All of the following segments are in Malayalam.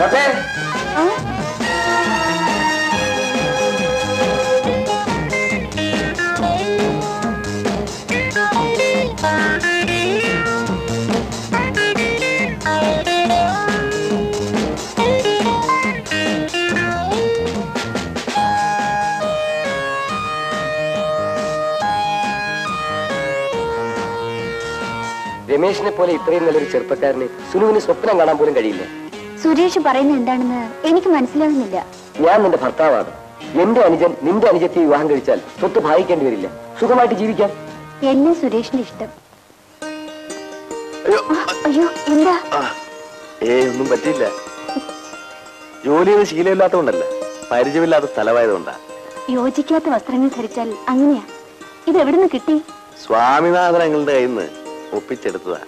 ഡോക്ടറെ ആ? രമേശിനെ പോലെ ഇത്രയും നല്ലൊരു ചെറുപ്പക്കാരന് സുനുവിന് സ്വപ്നം കാണാൻ പോലും കഴിയില്ല സുരേഷ് പറയുന്നത് എന്താണെന്ന് എനിക്ക് മനസ്സിലാകുന്നില്ല ഞാൻ നിന്റെ ഭർത്താവാണ് എന്റെ അനുജൻ നിന്റെ അനുജത്തെ വിവാഹം കഴിച്ചാൽ സ്വത്ത് ഭാഗിക്കേണ്ടി വരില്ല സുഖമായിട്ട് ജീവിക്കാം എന്നെ സുരേഷിന് ഇഷ്ടം ആ, അയ്യോ എന്താ ഏ ഒന്നും പറ്റിയില്ല ജോലി ചെയ്ത് ശീലമില്ലാത്തതുകൊണ്ടല്ല പരിചയമില്ലാത്ത സ്ഥലമായതുകൊണ്ടാ യോജിക്കാത്ത വസ്ത്രങ്ങൾ ധരിച്ചാൽ അങ്ങനെയാ ഇത് എവിടുന്ന് കിട്ടി സ്വാമിനാഥൻ ഞങ്ങളുടെ കയ്യിൽ നിന്ന് ഒപ്പിച്ചെടുത്തതാ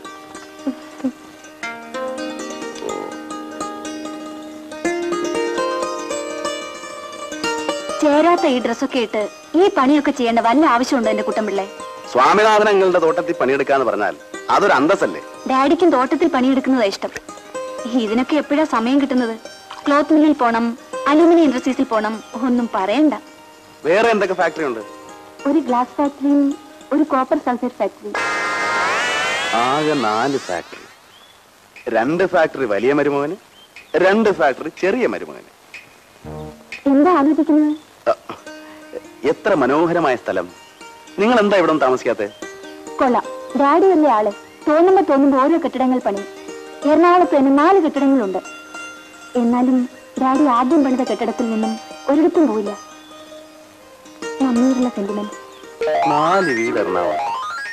ചേരാത്ത ഈ ഡ്രസ്സൊക്കെ ഇട്ട് ഈ പണിയൊക്കെ ചെയ്യേണ്ട വല്ല ആവശ്യമുണ്ടോ എന്റെ കുട്ടമ്പിള്ളെ സ്വാമിനാഥൻ ഞങ്ങളുടെ തോട്ടത്തിൽ പണിയെടുക്കാന്ന് പറഞ്ഞാൽ അതൊരു അന്തസ്സല്ലേ ഡാഡിക്കും തോട്ടത്തിൽ പണിയെടുക്കുന്നതാ ഇഷ്ടം ഇതിനൊക്കെ എപ്പോഴാ സമയം കിട്ടുന്നത് ക്ലോത്ത് മില്ലിൽ പോണം അലൂമിനിയം ഇൻഡസ്ട്രീസിൽ പോണം ഒന്നും പറയണ്ട വേറെ എന്തൊക്കെ ഫാക്ടറി ഉണ്ട് ഒരു ഗ്ലാസ് ഫാക്ടറിയും ഒരു കോപ്പർ സൾഫേറ്റ് ഫാക്ടറിയും ആകെ നാല് ഫാക്ടറി രണ്ട് ഫാക്ടറി വലിയ മരുമകന് രണ്ട് ഫാക്ടറി ചെറിയ മരുമകന് എന്താ ആലോചിക്കുന്നത് അ, എത്ര മനോഹരമായ സ്ഥലം നിങ്ങൾ എന്താ ഇവിടെ താമസിക്കാത്തത് കൊള്ളാം ഡാഡി അല്ലേ ആള് തോന്നുമ്പോ തോന്നുമ്പോ ഓരോ കെട്ടിടങ്ങൾ പണി എറണാകുളത്ത് തന്നെ നാല് കെട്ടിടങ്ങളുണ്ട് എന്നാലും ഡാഡി ആദ്യം പണിത കെട്ടിടത്തിൽ നിന്നും ഒരിടത്തും പോയില്ല മമ്മിയോടുള്ള സെന്റിമെന്റ് നാല് വീട് എറണാകുളം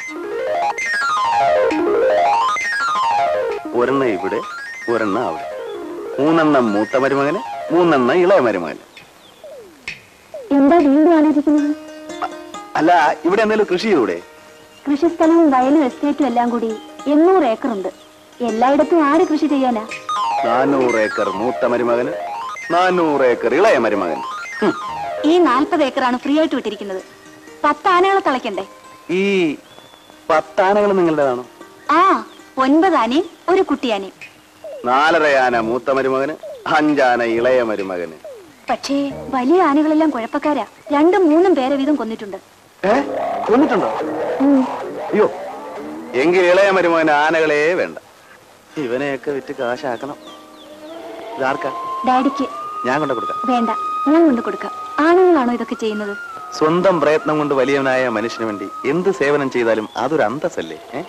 ഒരെണ്ണം ഇവിടെ ഒരെണ്ണം അവിടെ മൂന്നെണ്ണം മൂത്ത മരുമകന് മൂന്നെണ്ണം ഇളയ മരുമകന് എന്താ വീണ്ടും ആലോചിക്കുന്നത് അല്ല ഇവിടെ എന്തെങ്കിലും കൃഷി ചെയ്തൂടെ കൃഷിസ്ഥലവും വയലും എസ്റ്റേറ്റും എല്ലാം കൂടി എണ്ണൂറ് ഏക്കറുണ്ട് എല്ലായിടത്തും ആര് കൃഷി ചെയ്യാനാ നാനൂറ് ഏക്കർ മൂത്ത മരുമകന് നാനൂറ് ഏക്കർ ഇളയ മരുമകന് ഹും. ഈ നാൽപ്പത് ഏക്കറാണ് ഫ്രീ ആയിട്ട് വിട്ടിരിക്കുന്നത് പത്ത് ആനകളെ തളയ്ക്കണ്ടേ ഈ പത്താനകൾ നിങ്ങളുടേതാണോ ആ ഒൻപത് ആനയും ഒരു കുട്ടിയാനയും നാലര ആന മൂത്ത മരുമകന് അഞ്ചാന ഇളയ മരുമകന് പക്ഷേ വലിയ ആനകളെല്ലാം കുഴപ്പക്കാരാ രണ്ടും മൂന്നും പേരെ വീതം കൊന്നിട്ടുണ്ട് ഏ കൊന്നിട്ടുണ്ടോ ഉം. അയ്യോ എങ്കിൽ ഇളയ മരുമകന് ആനകളെ വേണ്ട ഇവനെയൊക്കെ വിറ്റ് കാശാക്കണം ഇതാർക്കാ ഡാഡിക്ക് ഞാൻ കൊണ്ട കൊടുക്കാം വേണ്ട ഞാൻ കൊണ്ട് കൊടുക്കാം ആണുങ്ങളാണോ ഇതൊക്കെ ചെയ്യുന്നത് സ്വന്തം പ്രയത്നം കൊണ്ട് വലിയവനായ മനുഷ്യന് വേണ്ടി എന്ത് സേവനം ചെയ്താലും അതൊരു അന്തസ്സല്ലേ ഏ?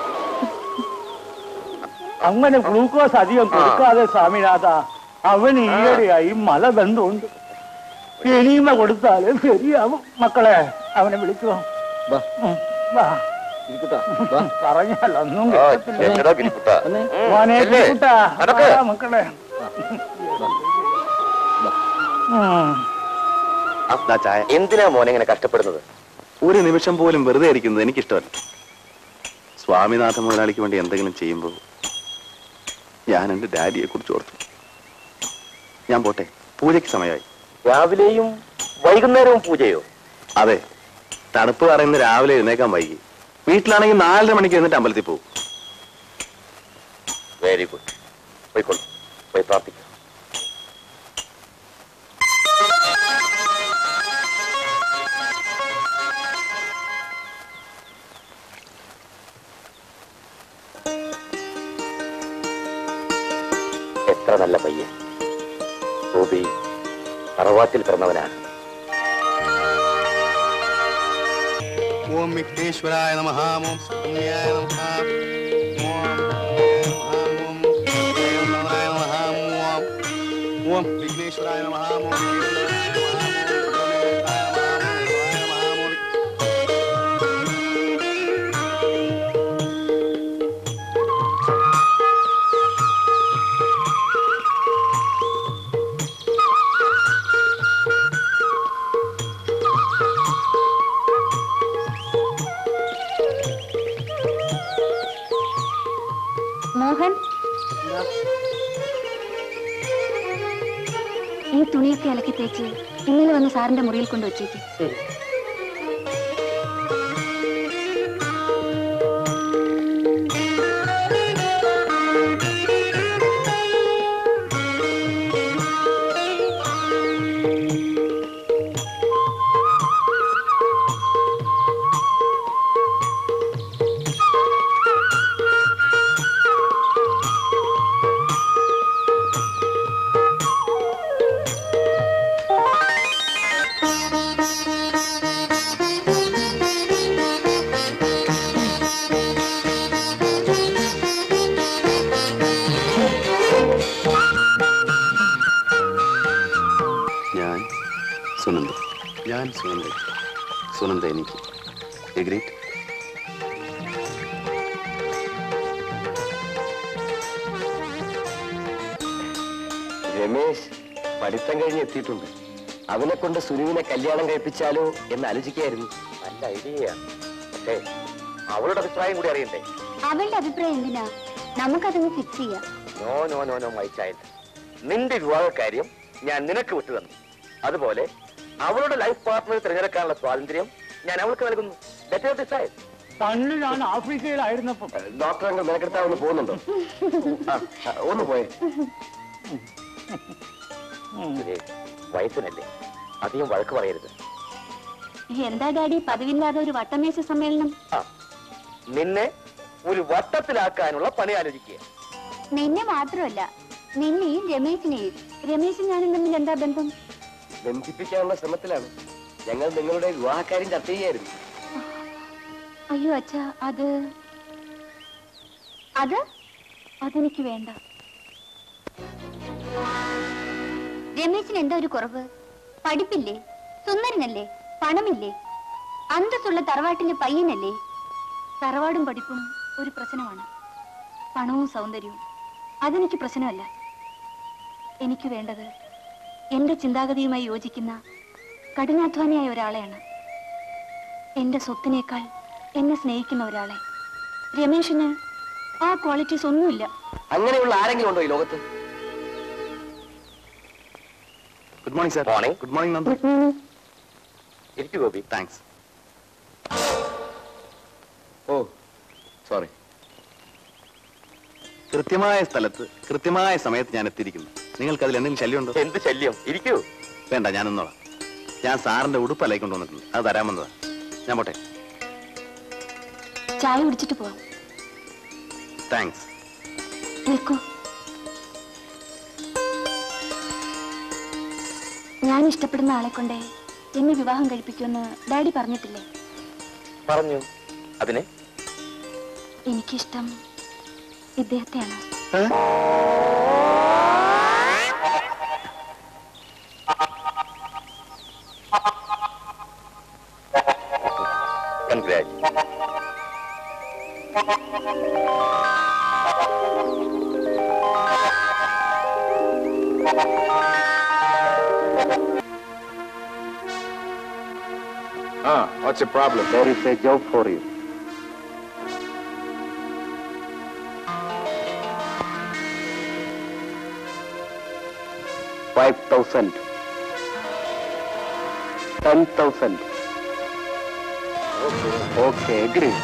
അങ്ങനെ ഗ്ലൂക്കോസ് അധികം കൊടുക്കാതെ സ്വാമിനാഥ അവന് ഈയിടെയായി മലബന്ധമുണ്ട് ഇനിമ കൊടുത്താല് ശരിയാവും മക്കളെ അവനെ വിളിക്കുവാ വാ. ഉം, വാ. ഇരിക്കട്ടാ, വാ. പറഞ്ഞാലൊന്നും ആ, കേൾക്കത്തില്ല. എടാ ഗിരിക്കുട്ടാ. മോനെ ചെല്ല്. കുട്ടാ, നടക്ക്. വാ മക്കളെ ഉം. ദാ ചായ എന്തിനാ മോനെ ഇങ്ങനെ കഷ്ടപ്പെടുന്നത് ഒരു നിമിഷം പോലും വെറുതെ ഇരിക്കുന്നത് എനിക്കിഷ്ടമല്ല സ്വാമിനാഥ മുതലാളിക്ക് വേണ്ടി എന്തെങ്കിലും ചെയ്യുമ്പോൾ ഞാൻ എൻ്റെ ഡാഡിയെ കുറിച്ച് ഓർത്തു ഞാൻ പോട്ടെ പൂജയ്ക്ക് സമയമായി രാവിലെയും വൈകുന്നേരവും പൂജയോ അതെ തണുപ്പ് പറയുന്ന രാവിലെ എഴുന്നേക്കാൻ വൈകി വീട്ടിലാണെങ്കിൽ നാലര മണിക്ക് എന്നിട്ട് അമ്പലത്തിൽ പോകും വെരി ഗുഡ് പോയിക്കോളൂ പോയി പ്രാർത്ഥിക്കാം എത്ര നല്ല പയ്യൻ ഗോപി തറവാട്ടിൽ പിറന്നവനാണ് ഓം വിഘ്നേശ്വരായ നമഃ ഓം സുബ്രഹ്മണ്യായ നമഃ ഓം ഓം ദേവനായ നമഃ ഓം ഓം വിഘ്നേശ്വരായ നമഃ ഓം ദേവനായ നമഃ ഓം ഓം മോഹൻ ഈ തുണിയൊക്കെ അലക്കി തേച്ച് ഇന്നലെ വന്ന് സാറിന്റെ മുറിയിൽ കൊണ്ട് വച്ചേക്ക് ഞാൻ സുനന്ദ ഞാൻ സുനന്ദ സുനന്ദ എനിക്ക് എഗ്രീറ്റ് രമേശ് പഠിത്തം കഴിഞ്ഞ് എത്തിയിട്ടുണ്ട് അവനെ കൊണ്ട് സുനുവിനെ കല്യാണം കഴിപ്പിച്ചാലോ എന്ന് ആലോചിക്കായിരുന്നു നല്ല ഐഡിയയാണ് പക്ഷേ അവളുടെ അഭിപ്രായം കൂടി അറിയണ്ടേ അവളുടെ അഭിപ്രായം എന്തിനാ നമുക്കതങ്ങ് ഫിക്സ് ചെയ്യാം no no no no my child നിന്റെ വിവാഹ കാര്യം ഞാൻ നിനക്ക് വിട്ടു തന്നു അതുപോലെ അവളുടെ ലൈഫ് പാർട്ട്ണർ തിരഞ്ഞെടുക്കാനുള്ള സ്വാതന്ത്ര്യം ഞാൻ അവൾക്ക് നൽകുന്നു Let her decide. പണ്ട് ഞാൻ ആഫ്രിക്കയിലായിരുന്നപ്പം ഡോക്ടർ അങ്ങൾ മെനക്കെടുത്താവുന്ന പോകുന്നുണ്ടോ ആ, ആ, ഒന്ന് പോയേ ഇതേ, വയസ്സിനല്ലേ അധികം വഴക്ക് പറയരുത് എന്താ ഡാഡി പതിവില്ലാതെ ഒരു വട്ടമേശ സമ്മേളനം ആ നിന്നെ ഒരു വട്ടത്തിലാക്കാനുള്ള പണി ആലോചിക്കുക നിന്നെ മാത്രമല്ല നിന്നെയും രമേശിനെയും രമേശും ഞാനും തമ്മിൽ എന്താ ബന്ധം ബന്ധിപ്പിക്കാനുള്ള ശ്രമത്തിലാണ് ഞങ്ങൾ നിങ്ങളുടെ വിവാഹക്കാര്യം ചർച്ച ചെയ്യായിരുന്നു അയ്യോ അച്ഛ അത് അത് അതെനിക്ക് വേണ്ട രമേശിന് എന്താ ഒരു കുറവ് പഠിപ്പില്ലേ സുന്ദരനല്ലേ പണമില്ലേ അന്തസ്സുള്ള തറവാട്ടിലെ പയ്യനല്ലേ തറവാടും പഠിപ്പും ഒരു പ്രശ്നമാണ് പണവും സൗന്ദര്യവും അതെനിക്ക് പ്രശ്നമല്ല എനിക്ക് വേണ്ടത് എന്റെ ചിന്താഗതിയുമായി യോജിക്കുന്ന കഠിനാധ്വാനിയായ ഒരാളെയാണ് എന്റെ സ്വത്തിനേക്കാൾ എന്നെ സ്നേഹിക്കുന്ന ഒരാളെ രമേശിന് ആ ക്വാളിറ്റീസ് ഒന്നുമില്ല അങ്ങനെയുള്ള ആരെങ്കിലും ഉണ്ടോ ഈ ലോകത്ത് good morning sir Morning. Good morning Nanda ഇരിക്കു ഗോപി താങ്ക്സ് ഓ സോറി കൃത്യമായ സ്ഥലത്ത് കൃത്യമായ സമയത്ത് ഞാൻ എത്തിയിരിക്കുന്നു നിങ്ങൾക്ക് അതിൽ എന്തെങ്കിലും ശല്യമുണ്ടോ എന്ത് ശല്യം ഇരിക്കൂ വേണ്ട ഞാൻ നിന്നോളാം ഞാൻ സാറിന്റെ ഉടുപ്പ് അലയി കൊണ്ടുവന്നിട്ടുണ്ട് അത് തരാമെന്നതാ ഞാൻ പോട്ടെ ചായ കുടിച്ചിട്ട് പോവാം താങ്ക്സ് നിൽക്കൂ ഞാൻ ഇഷ്ടപ്പെടുന്ന ആളെ കൊണ്ടേ എന്നെ വിവാഹം കഴിപ്പിക്കുമെന്ന് ഡാഡി പറഞ്ഞിട്ടില്ലേ പറഞ്ഞു അതിനെ എനിക്കിഷ്ടം ഇദ്ദേഹത്തെയാണ് congrat Ah, what's the problem? There is a job for you. Five thousand. Ten thousand. Okay, okay, agree.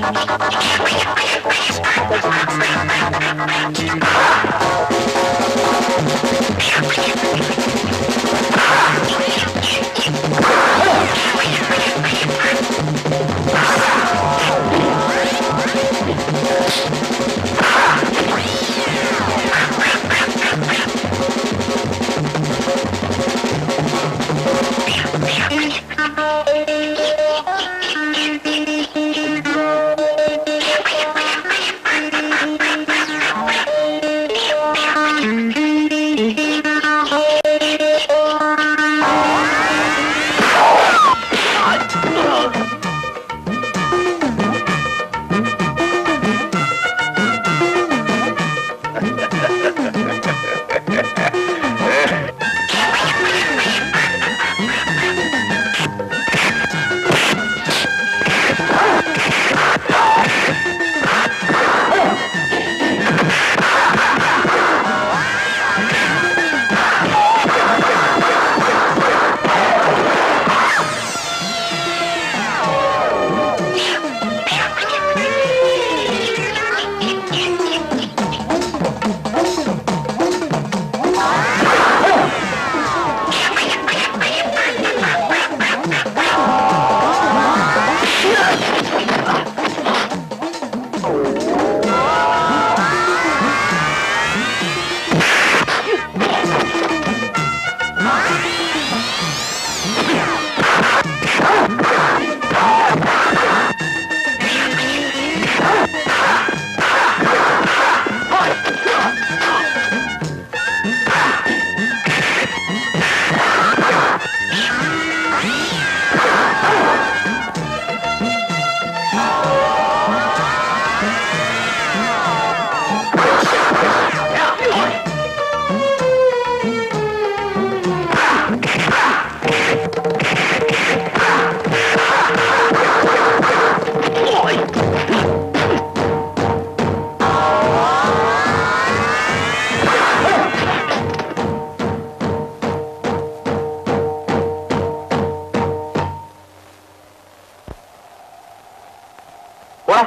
പോടാ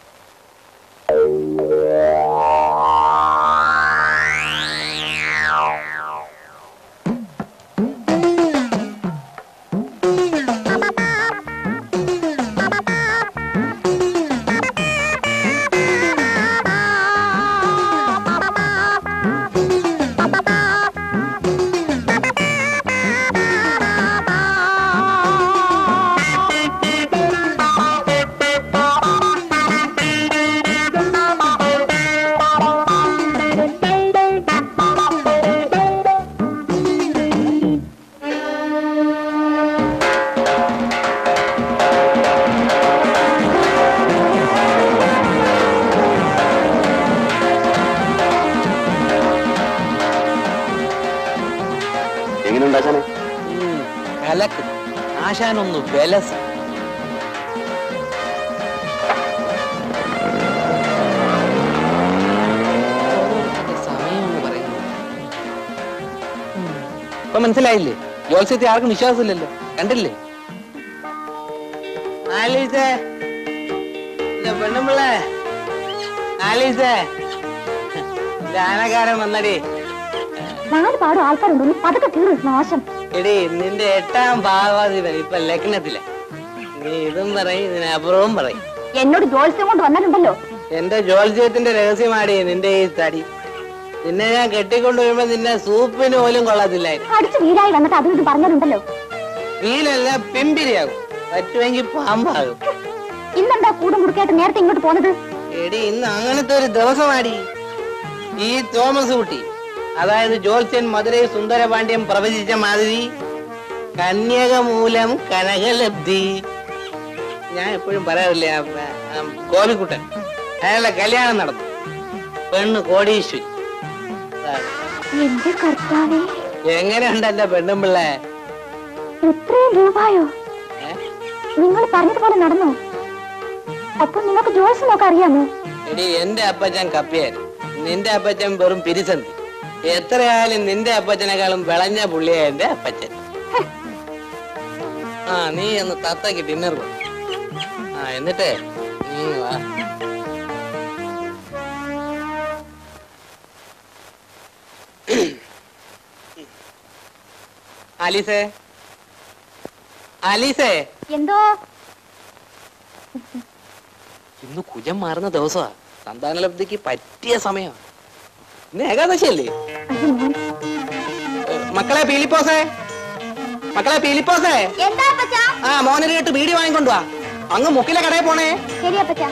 എങ്ങനെയുണ്ട് ആശാനെ കലക്ക് ആശാനൊന്ന് ബലസ് സമയം എന്ന് പറയുന്നത് ഇപ്പൊ മനസ്സിലായില്ലേ ജോത്സ്യത്തെ ആർക്കും വിശ്വാസമില്ലല്ലോ കണ്ടില്ലേ ആലീസേ എന്റെ പെണ്ണുമ്പിള്ളേ ആലീസേ ഗാനകാരൻ വന്നടി നാല് പാടും ആൾക്കാരുണ്ട് പതുക്കെ കീറും നാശം എടി നിന്റെ എട്ടാം ഭാഗവതി വരെ ഇപ്പൊ ലഗ്നത്തിലെ നീ ഇതും പറയും ഇതിനപ്പുറവും പറയും എന്നോട് ജോത്സ്യം കൊണ്ട് വന്നിട്ടുണ്ടല്ലോ എന്റെ ജോത്സ്യത്തിന്റെ രഹസ്യമാടി നിന്റെ ഈ തടി നിന്നെ ഞാൻ കെട്ടിക്കൊണ്ട് വരുമ്പോ നിന്നെ സൂപ്പിന് പോലും കൊള്ളത്തില്ലായിരുന്നു അടിച്ചു വീടായി വന്നിട്ട് അതും ഇത് പറഞ്ഞിട്ടുണ്ടല്ലോ വീലല്ല പിമ്പിരിയാകും പറ്റുമെങ്കിൽ പാമ്പാകും ഇന്നെന്താ കൂടും കുടുക്കായിട്ട് നേരത്തെ ഇങ്ങോട്ട് പോന്നത് എടി ഇന്ന് അങ്ങനത്തെ ഒരു ദിവസമാടി ഈ തോമസ് കുട്ടി അതായത് ജോത്സ്യൻ മധുരൈ സുന്ദരപാണ്ഡ്യം പ്രവചിച്ച മാതിരി കന്യക മൂലം കനകലബ്ധി ഞാൻ എപ്പോഴും പറയാറില്ലേ ആ, ആ, ഗോപിക്കുട്ടൻ അയാളുടെ കല്യാണം നടന്നു പെണ്ണ് കോടീശ്വരി അതാണ്. എന്റെ കർത്താവേ എങ്ങനെയുണ്ട് എന്റെ പെണ്ണും പിള്ളേ ഇത്രയും രൂപയോ നിങ്ങൾ പറഞ്ഞതുപോലെ നടന്നോ അപ്പൊ നിങ്ങൾക്ക് ജോത്സ്യം നോക്കാൻ അറിയാമോ എടി എന്റെ അപ്പച്ചൻ കപ്പിയായിരുന്നു നിന്റെ അപ്പച്ചൻ വെറും പിരിസന്ധി എത്രയായാലും നിന്റെ അപ്പച്ചനേക്കാളും വിളഞ്ഞ പുള്ളിയാ എന്റെ അപ്പച്ചൻ ആ നീ ഒന്ന് തത്തക്ക് ഡിന്നർ ആ എന്നിട്ട് നീ നീ വാ ആലീസേ ആലീസേ എന്തോ ഇന്ന് കുജം മാറുന്ന ദിവസമാ സന്താനലബ്ധിക്ക് പറ്റിയ സമയം ഇന്ന് ഏകാദശിയല്ലേ അയ്യോ മോൻ ഏ, മക്കളെ പീലിപ്പോസേ മക്കളെ പീലിപ്പോസേ എന്താ അപ്പച്ചാ ആ മോനൊരു കേട്ട് വീടി വാങ്ങിക്കൊണ്ടുവാ അങ്ങ് മുക്കിലെ കടയിൽ പോണേ ശരി അപ്പച്ചാ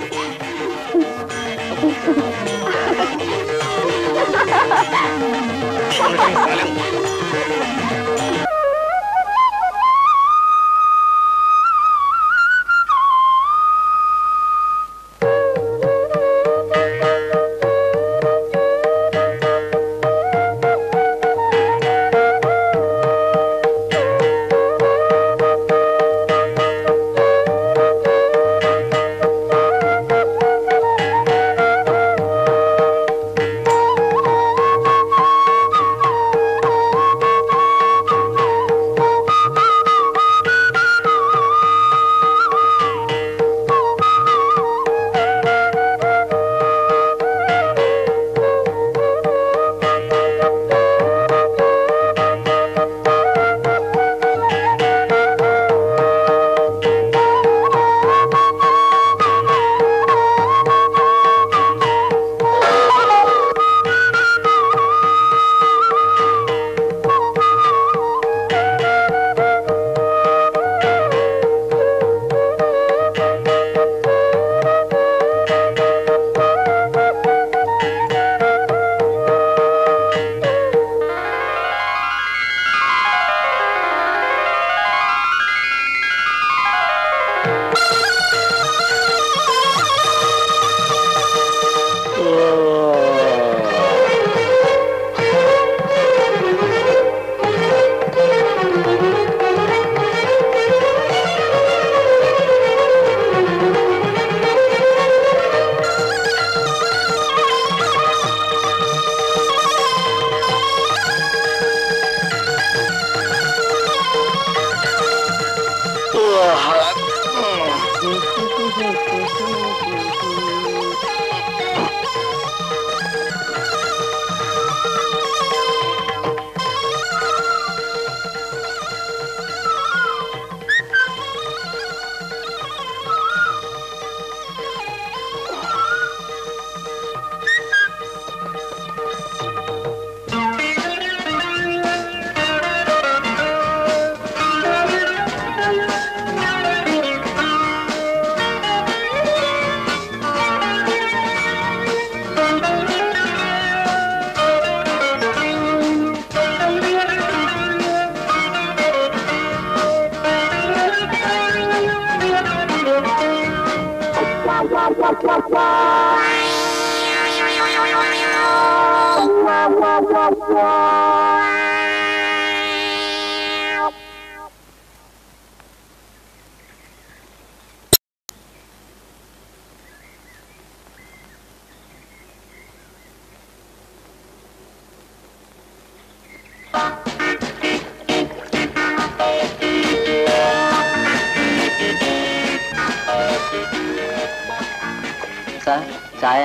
സാർ ചായ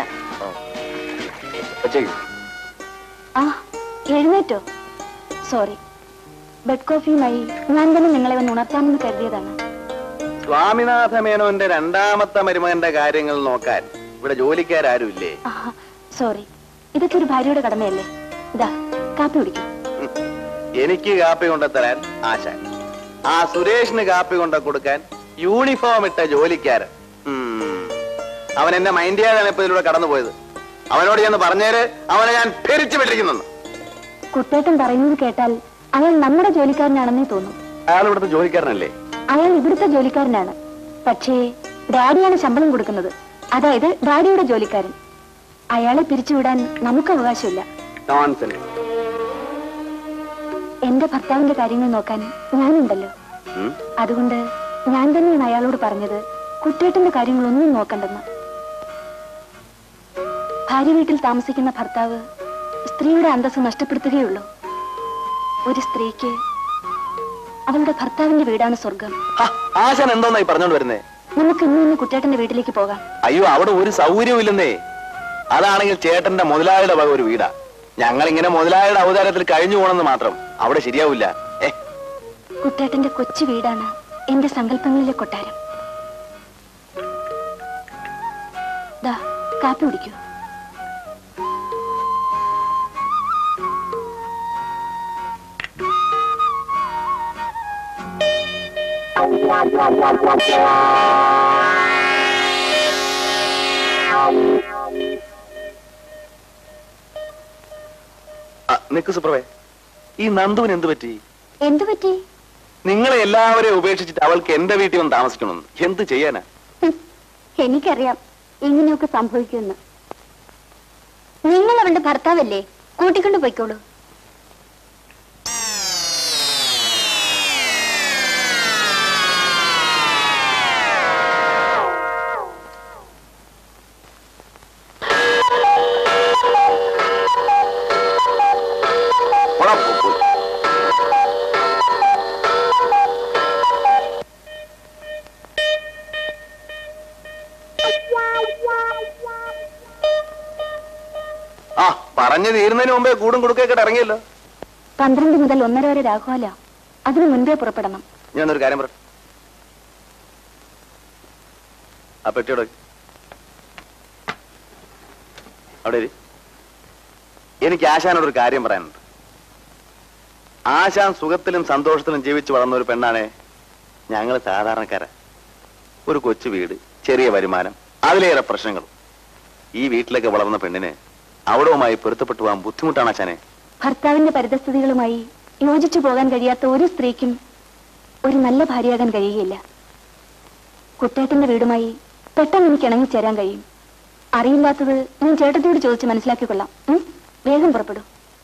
വെച്ചേക്ക് ആ എഴുന്നേറ്റോ സോറി ബെഡ് കോഫിയുമായി ഞാൻ തന്നെ നിങ്ങളെ ഒന്ന് ഉണർത്താമെന്ന് കരുതിയതാണ് സ്വാമിനാഥ മേനോന്റെ രണ്ടാമത്തെ മരുമകന്റെ കാര്യങ്ങൾ നോക്കാൻ ഇവിടെ ജോലിക്കാരും ഇല്ലേ ആഹാ, സോറി ഇതൊക്കെ ഒരു ഭാര്യയുടെ കടമയല്ലേ ഇതാ കാപ്പി കുടിക്കും എനിക്ക് കാപ്പി കൊണ്ടുത്തരാൻ ആശ ആ സുരേഷിന് കാപ്പി കൊണ്ട കൊടുക്കാൻ യൂണിഫോം ഇട്ട ജോലിക്കാരൻ ഉം. അവൻ എന്നെ മൈൻഡ് ചെയ്യാതാണ് ഇപ്പൊ ഇതിലൂടെ കടന്നുപോയത് അവനോട് ചെന്ന് പറഞ്ഞേര് അവനെ ഞാൻ ഭരിച്ചു വിട്ടിരിക്കുന്നു കുട്ടേട്ടൻ പറയുന്നത് കേട്ടാൽ അയാൾ നമ്മുടെ ജോലിക്കാരനാണെന്നേ തോന്നും അയാൾ ഇവിടുത്തെ ജോലിക്കാരനല്ലേ അയാൾ ഇവിടുത്തെ ജോലിക്കാരനാണ് പക്ഷേ ഡാഡിയാണ് ശമ്പളം കൊടുക്കുന്നത് അതായത് ഡാഡിയുടെ ജോലിക്കാരൻ അയാളെ പിരിച്ചുവിടാൻ നമുക്ക് അവകാശമില്ല നോൺസെൻസ് എന്റെ ഭർത്താവിന്റെ കാര്യങ്ങൾ നോക്കാൻ ഞാനുണ്ടല്ലോ ഉം. അതുകൊണ്ട് ഞാൻ തന്നെയാണ് അയാളോട് പറഞ്ഞത് കുട്ടേട്ടന്റെ കാര്യങ്ങളൊന്നും നോക്കണ്ടെന്ന് ഭാര്യ വീട്ടിൽ താമസിക്കുന്ന ഭർത്താവ് സ്ത്രീയുടെ അന്തസ്സ് നഷ്ടപ്പെടുത്തുകയുള്ളൂ ഒരു സ്ത്രീക്ക് അവളുടെ ഭർത്താവിന്റെ വീടാണ് സ്വർഗം ഹ, ആശാൻ എന്തോന്നായി പറഞ്ഞോണ്ട് വരുന്നേ നമുക്ക് ഇന്ന് ഇന്ന് കുട്ടേട്ടന്റെ വീട്ടിലേക്ക് പോകാം അയ്യോ അവിടെ ഒരു സൗകര്യവും ഇല്ലെന്നേ അതാണെങ്കിൽ ചേട്ടന്റെ മുതലാളിയുടെ വക ഒരു വീടാ ഞങ്ങൾ ഇങ്ങനെ മുതലാളിയുടെ അവതാരത്തിൽ കഴിഞ്ഞു പോണെന്ന് മാത്രം അവിടെ ശരിയാവില്ല ഏ കുട്ടേട്ടന്റെ കൊച്ചു വീടാണ് എന്റെ സങ്കല്പങ്ങളിലെ കൊട്ടാരം ദാ കാപ്പി കുടിക്കൂ ആ, നിക്ക് സുപ്രവേ ഈ നന്ദുവിന് എന്ത് പറ്റി എന്തു പറ്റി നിങ്ങളെ എല്ലാവരെയും ഉപേക്ഷിച്ചിട്ട് അവൾക്ക് എന്റെ വീട്ടിൽ വന്ന് താമസിക്കണമെന്ന് എന്ത് ചെയ്യാനാ ഹും, എനിക്കറിയാം ഇങ്ങനെയൊക്കെ സംഭവിക്കുമെന്ന് നിങ്ങൾ അവളുടെ ഭർത്താവല്ലേ കൂട്ടിക്കൊണ്ട് പോയിക്കോളൂ പോടാ, പോ, പോ. ആ പറഞ്ഞു തീരുന്നതിന് മുമ്പേ കൂടും കൊടുക്കേക്കിട്ട് ഇറങ്ങിയല്ലോ പന്ത്രണ്ട് മുതൽ ഒന്നര വരെ രാഘവല അതിനു മുൻപേ പുറപ്പെടണം ഞാനൊരു കാര്യം പറ ആ പെട്ടിയോടെ വെക്ക്. അവിടെ ഇരി. എനിക്ക് ആശാനോടൊരു കാര്യം പറയാനുണ്ട് ആശാൻ സുഖത്തിലും സന്തോഷത്തിലും ജീവിച്ചു വളർന്ന ഒരു പെണ്ണാണേ ഞങ്ങൾ സാധാരണക്കാരാ ഒരു കൊച്ചു വീട് ചെറിയ വരുമാനം അതിലേറെ പ്രശ്നങ്ങളും ഈ വീട്ടിലേക്ക് വളർന്ന പെണ്ണിന് അവിടവുമായി പൊരുത്തപ്പെട്ടു പോകാൻ ബുദ്ധിമുട്ടാണ് ആശാനെ ഭർത്താവിന്റെ പരിതസ്ഥിതികളുമായി യോജിച്ചു പോകാൻ കഴിയാത്ത ഒരു സ്ത്രീക്കും ഒരു നല്ല ഭാര്യയാകാൻ കഴിയുകയില്ല കുട്ടേട്ടന്റെ വീടുമായി പെട്ടെന്ന് എനിക്ക് ഇണങ്ങിച്ചേരാൻ കഴിയും അറിയില്ലാത്തത് ഞാൻ ചേട്ടത്തിയോട് ചോദിച്ച് മനസ്സിലാക്കിക്കൊള്ളാം ഉം? വേഗം പുറപ്പെടൂ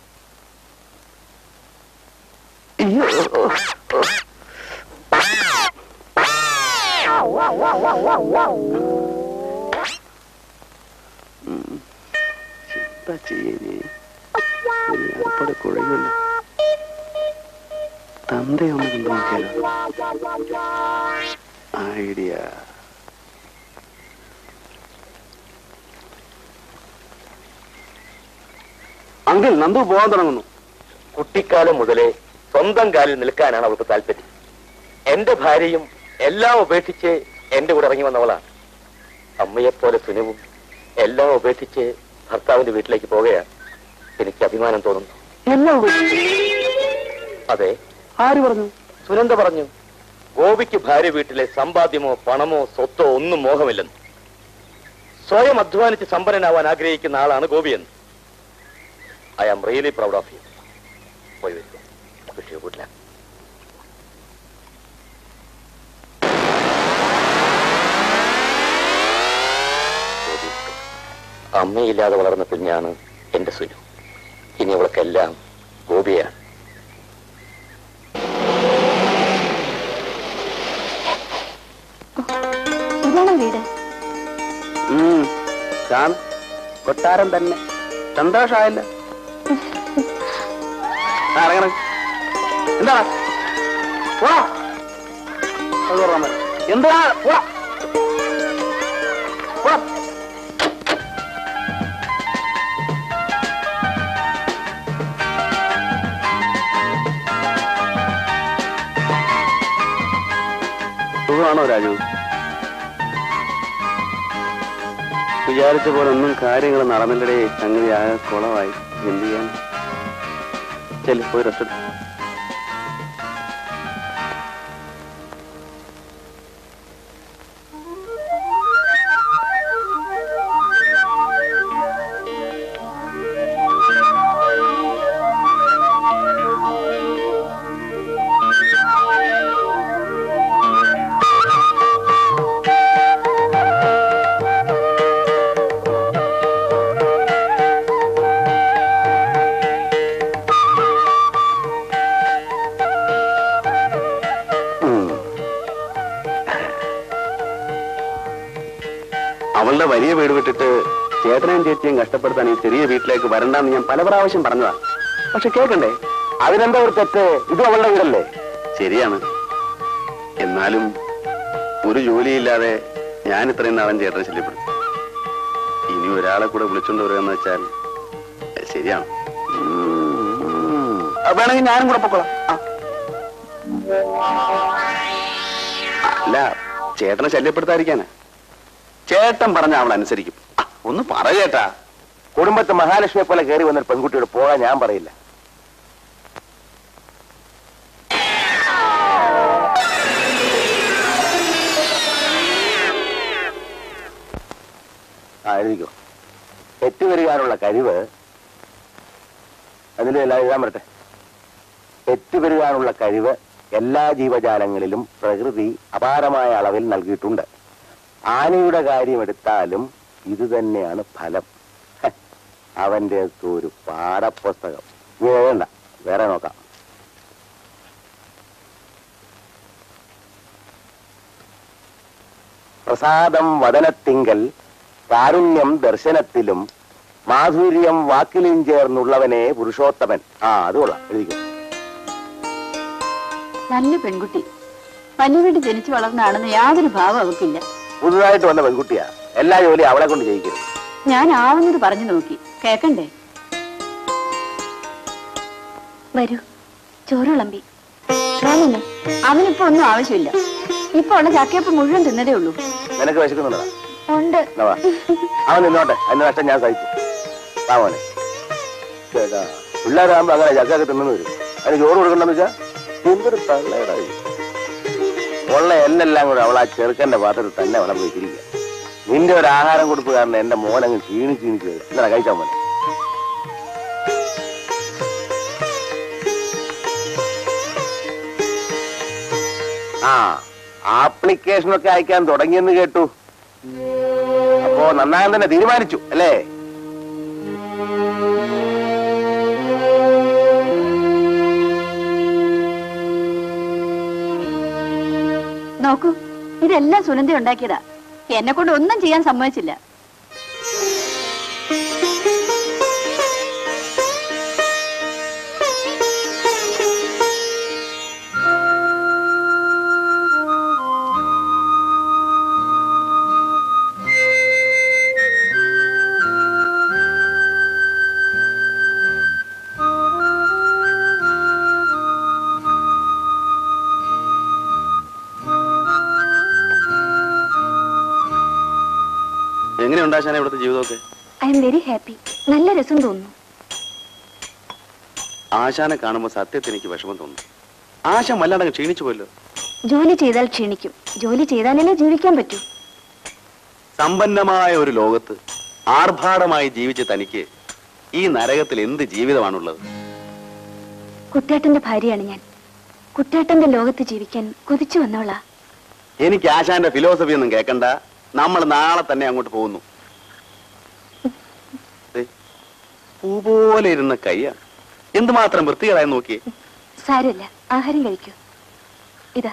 എന്താ ചെയ്യേ ഏർപ്പാട് കുഴയുമല്ലോ തന്തയൊന്ന് കൊണ്ട് നോക്കിയാലോ ഐഡിയ അങ്കിൾ നന്ദു പോകാൻ തുടങ്ങുന്നു കുട്ടിക്കാലം മുതലേ സ്വന്തം കാലിൽ നിൽക്കാനാണ് അവൾക്ക് താല്പര്യം എന്റെ ഭാര്യയും എല്ലാം ഉപേക്ഷിച്ച് എന്റെ കൂടെ ഇറങ്ങി വന്നവളാണ് അമ്മയെപ്പോലെ സുനിവും എല്ലാം ഉപേക്ഷിച്ച് ഭർത്താവിന്റെ വീട്ടിലേക്ക് പോകുകയാണ് എനിക്ക് അഭിമാനം തോന്നുന്നു എല്ലാം ഉപേക്ഷിച്ചു. അതെ ആര് പറഞ്ഞു സുനന്ദ പറഞ്ഞു ഗോപിക്ക് ഭാര്യ വീട്ടിലെ സമ്പാദ്യമോ പണമോ സ്വത്തോ ഒന്നും മോഹമില്ലെന്ന് സ്വയം അധ്വാനിച്ച് സമ്പന്നനാവാൻ ആഗ്രഹിക്കുന്ന ആളാണ് ഗോപിയെന്ന് I am really proud of you പോയി വരിക വിഷയ ഗുഡ് ലക്ക് അമ്മയില്ലാതെ വളർന്ന കുഞ്ഞാണ് എന്റെ സുനു ഇനി അവൾക്കെല്ലാം ഗോപിയാണ് ഇതാണോ വീട് കാണും കൊട്ടാരം തന്നെ സന്തോഷമായല്ലോ ആ, ഇറങ്ങണം എന്താ പോടാ. അത് തുറന്നാ മതി. എന്താ പോടാ. പോടാ. സുഖമാണോ രാജു വിചാരിച്ച പോലെ ഒന്നും കാര്യങ്ങൾ നടന്നില്ലടേ സംഗതി ആകെ കുളമായി എന്ത് ചെയ്യാൻ ചെല്ലു പോയി റെസ്റ്റ് എടുത്തു അവളുടെ വലിയ വീട് വിട്ടിട്ട് ചേട്ടനെയും ചേച്ചിയും കഷ്ടപ്പെടുത്താൻ ഈ ചെറിയ വീട്ടിലേക്ക് വരണ്ടെന്ന് ഞാൻ പല പ്രാവശ്യം പറഞ്ഞതാ പക്ഷെ കേൾക്കണ്ടേ അതിനെന്താ ഒരു തെറ്റ് ഇത് അവളുടെ വീടല്ലേ ശരിയാണ് എന്നാലും ഒരു ജോലിയില്ലാതെ ഞാൻ ഇത്രയും നാളൻ ചേട്ടനെ ശല്യപ്പെടും ഇനി ഒരാളെ കൂടെ വിളിച്ചോണ്ട് വരികയെന്ന് വെച്ചാൽ അത് ശരിയാണ് അത് വേണമെങ്കിൽ ഞാനും കൂടെ പൊക്കോളാം ആ. അല്ല ചേട്ടനെ ശല്യപ്പെടുത്താതിരിക്കാനാ ചേട്ടൻ പറഞ്ഞ അവൾ അനുസരിക്കും ആ, ഒന്ന് പറ ചേട്ടാ കുടുംബത്ത് മഹാലക്ഷ്മിയെ പോലെ കയറി വന്നൊരു പെൺകുട്ടിയോട് പോകാൻ ഞാൻ പറയില്ല ആ എഴുതിക്കോ തെറ്റുവരികാനുള്ള കഴിവ് അതിൽ എല്ലാം എഴുതാൻ പറ്റട്ടെ തെറ്റുവരികാനുള്ള കഴിവ് എല്ലാ ജീവജാലങ്ങളിലും പ്രകൃതി അപാരമായ അളവിൽ നൽകിയിട്ടുണ്ട് ആനയുടെ കാര്യം എടുത്താലും ഇത് തന്നെയാണ് ഫലം ഹെ, അവന്റെ അടുത്ത് ഒരു പാഠപുസ്തകം നീ വേണ്ട വേറെ നോക്കാം പ്രസാദം വദനത്തിങ്കൽ കാരുണ്യം ദർശനത്തിലും മാധുര്യം വാക്കിലും ചേർന്നുള്ളവനെ പുരുഷോത്തമൻ ആ അത് കൊള്ളാം എഴുതിക്കോ നല്ല പെൺകുട്ടി പല്ലുവീട്ട് ജനിച്ചു വളർന്നാണെന്ന് യാതൊരു ഭാവം അവക്കില്ല പുതുതായിട്ട് വന്ന പെൺകുട്ടിയാ എല്ലാ ജോലിയും അവളെ കൊണ്ട് ചെയ്യിക്കരുത് ഞാൻ ആവുന്നത് പറഞ്ഞു നോക്കി കേക്കണ്ടേ വരൂ ചോറ് വിളമ്പി വേണമെന്ന് അവനിപ്പോ ഒന്നും ആവശ്യമില്ല ഇപ്പൊ ഉള്ള ചക്കയപ്പം മുഴുവൻ തിന്നതേ ഉള്ളൂ നിനക്ക് വിശക്കുന്നുണ്ടോ ഉണ്ട് എന്നാ വാ. അവൻ നിന്നോട്ടെ അതിന്റെ നഷ്ടം ഞാൻ സഹിച്ചു വാ മോനെ ചേട്ടാ പിള്ളേരാകുമ്പോ അങ്ങനെ ചക്കൊക്കെ തിന്നു വരും അതിന് ചോറ് കൊടുക്കണ്ടെന്ന് വെച്ചാ എന്തൊരു തള്ളയുടെ ഉള്ള എല്ലെല്ലാം കൂടെ അവൾ ആ ചെറുക്കന്റെ പാത്രത്തിൽ തന്നെ വിളമ്പ് വെച്ചിരിക്കുക നിന്റെ ഒരു ആഹാരം കൊടുപ്പ് കാരണം എന്റെ മോനങ്ങ് ക്ഷീണിച്ച് ക്ഷീണിച്ച് വരും എന്നാ കഴിച്ചാ മോനെ ആ ആപ്ലിക്കേഷനൊക്കെ അയക്കാൻ തുടങ്ങിയെന്ന് കേട്ടു അപ്പോ നന്നാകാൻ തന്നെ തീരുമാനിച്ചു അല്ലേ നോക്കൂ ഇതെല്ലാം സുനന്ദ ഉണ്ടാക്കിയതാ എന്നെ കൊണ്ട് ഒന്നും ചെയ്യാൻ സമ്മതിച്ചില്ല എങ്ങനെയുണ്ട് ആശാന ഇവിടുത്തെ ജീവിതമൊക്കെ ഐ എം വെരി ഹാപ്പി നല്ല രസം തോന്നുന്നു ആശാനെ കാണുമ്പോൾ സത്യത്തിൽ എനിക്ക് വിഷമം തോന്നുന്നു ആശാൻ വല്ലാണ്ടങ്ങ് ക്ഷീണിച്ചു പോയല്ലോ ജോലി ചെയ്താൽ ക്ഷീണിക്കും ജോലി ചെയ്താലല്ലേ ജീവിക്കാൻ പറ്റൂ സമ്പന്നമായ ഒരു ലോകത്ത് ആർഭാടമായി ജീവിച്ച തനിക്ക് ഈ നരകത്തിൽ എന്ത് ജീവിതമാണുള്ളത് കുട്ടേട്ടന്റെ ഭാര്യയാണ് ഞാൻ കുട്ടേട്ടന്റെ ലോകത്ത് ജീവിക്കാൻ കൊതിച്ചു വന്നോളാ എനിക്ക് ആശാന്റെ ഫിലോസഫി ഒന്നും കേൾക്കണ്ട നമ്മൾ നാളെ തന്നെ അങ്ങോട്ട് പോകുന്നു ദേ, പൂ പോലെ ഇരുന്ന കയ്യ എന്തുമാത്രം വൃത്തികളായി നോക്കിയേ സാരമില്ല ആഹാരം കഴിക്കൂ ഇതാ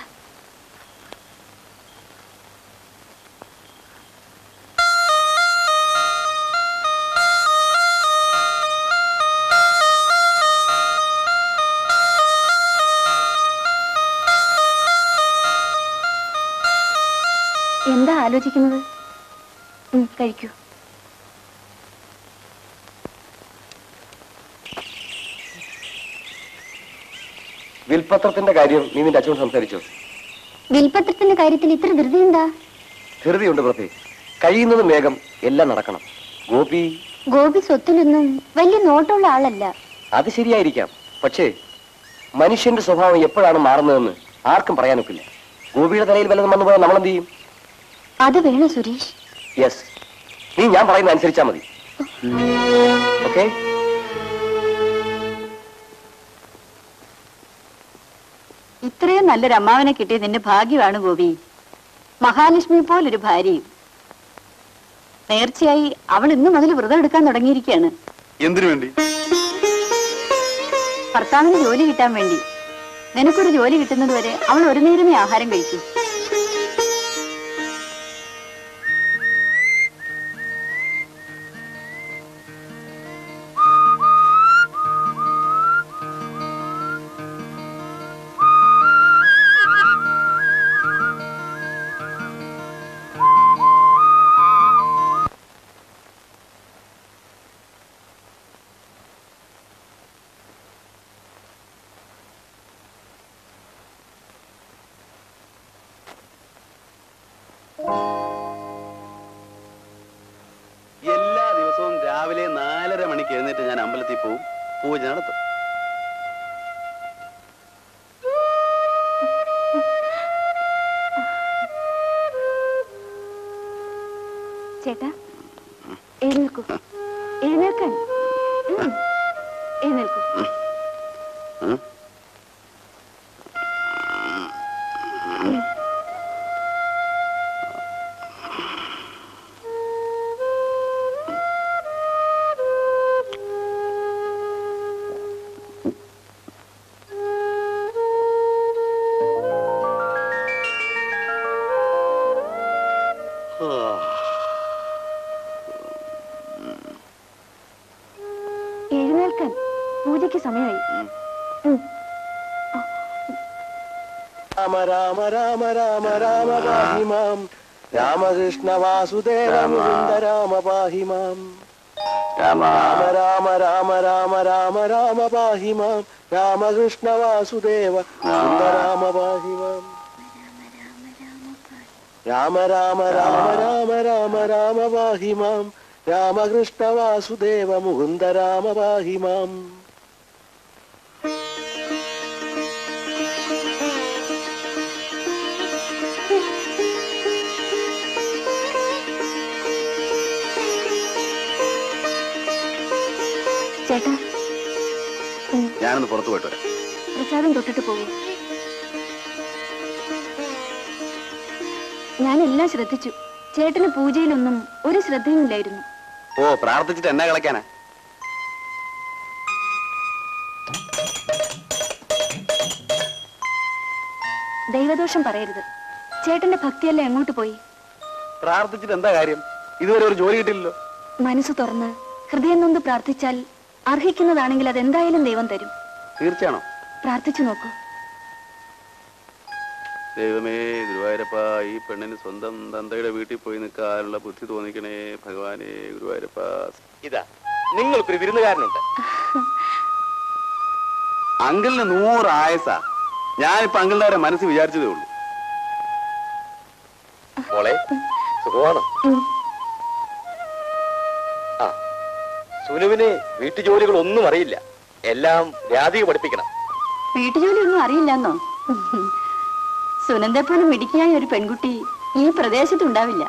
എന്താ ആലോചിക്കുന്നത് ഉം, കഴിക്കൂ വിൽപത്രത്തിന്റെ കാര്യം നീ നിന്റെ അച്ഛനോട് സംസാരിച്ചോ വിൽപത്രത്തിന്റെ കാര്യത്തിൽ ഇത്ര ധൃതി എന്താ ധൃതിയുണ്ട് പ്രതി കഴിയുന്നതും വേഗം എല്ലാം നടക്കണം ഗോപി ഗോപി സ്വത്തിലൊന്നും വലിയ നോട്ടമുള്ള ആളല്ല അത് ശരിയായിരിക്കാം പക്ഷേ മനുഷ്യന്റെ സ്വഭാവം എപ്പോഴാണ് മാറുന്നതെന്ന് ആർക്കും പറയാനൊക്കില്ല ഗോപിയുടെ തലയിൽ വല്ലതും വന്നു പോയാൽ നമ്മളെന്ത് ചെയ്യും അത് വേണോ സുരേഷ് യെസ് നീ ഞാൻ പറയുന്ന അനുസരിച്ചാ മതി ഓക്കെ ഇത്രയും നല്ലൊരു അമ്മാവനെ കിട്ടിയത് നിന്റെ ഭാഗ്യമാണ് ഗോപി മഹാലക്ഷ്മി പോലൊരു ഭാര്യയും നേർച്ചയായി അവൾ ഇന്നു മുതൽ വ്രതം എടുക്കാൻ തുടങ്ങിയിരിക്കുകയാണ് എന്തിനു വേണ്ടി ഭർത്താവിന് ജോലി കിട്ടാൻ വേണ്ടി നിനക്കൊരു ജോലി കിട്ടുന്നത് വരെ അവൾ ഒരു നേരമേ ആഹാരം കഴിക്കൂ എഴുന്നേറ്റ് ഞാൻ അമ്പലത്തിൽ പോവും പൂജ നടത്തും ചേട്ടാ എഴുന്നേൽക്കൂ എഴുന്നേൽക്കാൻ ഉം. എഴുന്നേൽക്കൂ ഉം? എഴുന്നേൽക്കാൻ പൂജയ്ക്ക് സമയമായി ഉം. രാമ രാമ രാമ രാമ രാമ പാഹി മാം രാമകൃഷ്ണ വാസുദേവ മുകുന്ദ രാമ പാഹി മാം രാമ രാമ രാമ രാമ രാമ രാമ രാമ പാഹി മാം രാമകൃഷ്ണ വാസുദേവ മുകുന്ദ രാമ പാഹി മാം രാമ രാമ രാമ രാമ രാമ രാമ പാഹി മാം രാമകൃഷ്ണ വാസുദേവ മുകുന്ദ രാമ പാഹി മാം ചേട്ടാ ഉം. ഞാനൊന്ന് പുറത്തു പോയിട്ട് വരാം പ്രസാദം തൊട്ടിട്ട് പോകൂ ഞാനെല്ലാം ശ്രദ്ധിച്ചു ചേട്ടന് പൂജയിലൊന്നും ഒരു ശ്രദ്ധയുമില്ലായിരുന്നു ഓ പ്രാർത്ഥിച്ചിട്ട് എന്നാ കളയ്ക്കാനാ ദൈവദോഷം പറയരുത് ചേട്ടന്റെ ഭക്തിയെല്ലാം എങ്ങോട്ട് പോയി പ്രാർത്ഥിച്ചിട്ട് എന്താ കാര്യം ഇതുവരെ ഒരു ജോലി കിട്ടില്ലല്ലോ മനസ്സ് തുറന്ന് ഹൃദയം നൊന്ന് പ്രാർത്ഥിച്ചാൽ അർഹിക്കുന്നതാണെങ്കിൽ അതെന്തായാലും ദൈവം തരും തീർച്ചയാണോ പ്രാർത്ഥിച്ചു നോക്കൂ ദൈവമേ ഗുരുവായൂരപ്പ ഈ പെണ്ണിന് സ്വന്തം തന്തയുടെ വീട്ടിൽ പോയി നിൽക്കാനുള്ള ബുദ്ധി തോന്നിക്കണേ ഭഗവാനെ ഗുരുവായൂരപ്പ ഇതാ നിങ്ങൾക്കൊരു വിരുന്നുകാരനുണ്ട് അങ്കിളിന് നൂറ് ആയസാ ഞാനിപ്പോ അങ്കിളിന്റെ വരെ മനസ്സ് വിചാരിച്ചതേ ഉള്ളൂ മോളെ സുഖമാണ് ഉം. ആ സുനുവിന് വീട്ടുജോലികൾ ഒന്നും അറിയില്ല എല്ലാം രാധിക പഠിപ്പിക്കണം വീട്ടുജോലിയൊന്നും അറിയില്ലെന്നോ സുനന്ദെ പോലും മിടിക്കായ ഒരു പെൺകുട്ടി ഈ പ്രദേശത്തുണ്ടാവില്ല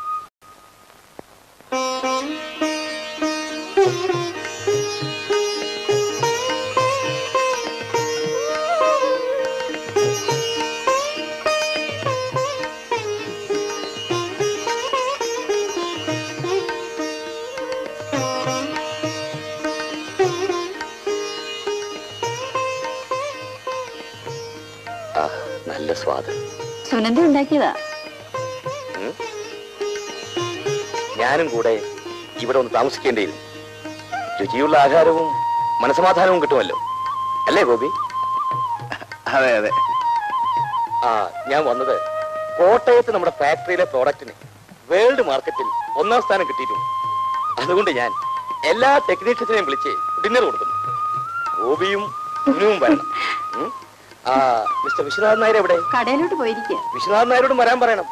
ആ നല്ല സ്വാദ് സുനന്ദ ഉണ്ടാക്കിയതാ ഉം. ഞാനും കൂടെ ഇവിടെ ഒന്ന് താമസിക്കേണ്ടിയിരുന്നു രുചിയുള്ള ആഹാരവും മനസമാധാനവും കിട്ടുമല്ലോ അല്ലേ ഗോപി അതെ അതെ ആ ഞാൻ വന്നത് കോട്ടയത്ത് നമ്മുടെ ഫാക്ടറിയിലെ പ്രോഡക്റ്റിന് വേൾഡ് മാർക്കറ്റിൽ ഒന്നാം സ്ഥാനം കിട്ടിയിട്ടുണ്ട് അതുകൊണ്ട് ഞാൻ എല്ലാ ടെക്നീഷ്യൻസിനെയും വിളിച്ച് ഡിന്നർ കൊടുക്കുന്നു ഗോപിയും സുനുവും വരണം ഉം. ആ മിസ്റ്റർ വിശ്വനാഥ് നായർ എവിടെ കടയിലോട്ട് പോയിരിക്കുക വിശ്വനാഥ് നായരോടും വരാൻ പറയണം